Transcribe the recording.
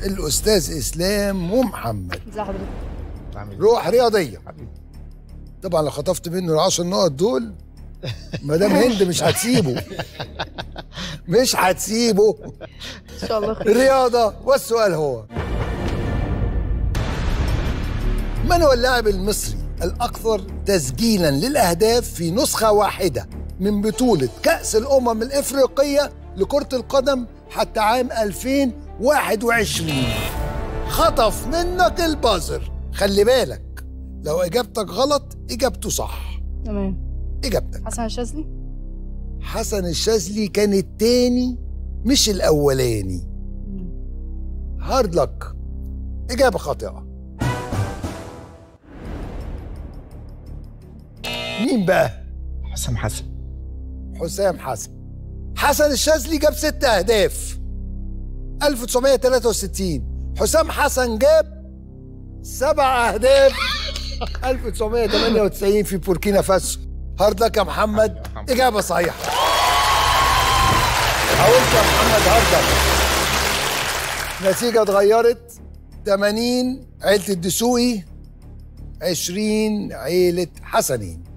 الاستاذ اسلام ومحمد ازي حضرتك بعمل روح رياضيه حبيبي طبعا لو خطفت منه العشر نقط دول مدام هند مش هتسيبه مش هتسيبه ان شاء الله خير رياضة والسؤال هو من هو اللاعب المصري الأكثر تسجيلا للأهداف في نسخة واحدة من بطولة كأس الأمم الإفريقية لكرة القدم حتى عام 2021 خطف منك البازر خلي بالك لو إجابتك غلط إجابته صح تمام إجابتك حسن الشاذلي حسن الشاذلي كان التاني مش الأولاني هارد لك إجابة خاطئة مين بقى؟ حسام حسن حسام حسن حسن الشاذلي جاب ست أهداف 1963 حسام حسن جاب سبع أهداف 1998 في بوركينا فاسو هارد لك يا محمد إجابة صحيحة حاولت يا محمد هارد لك النتيجة اتغيرت 80 عيلة الدسوقي 20 عيلة حسنين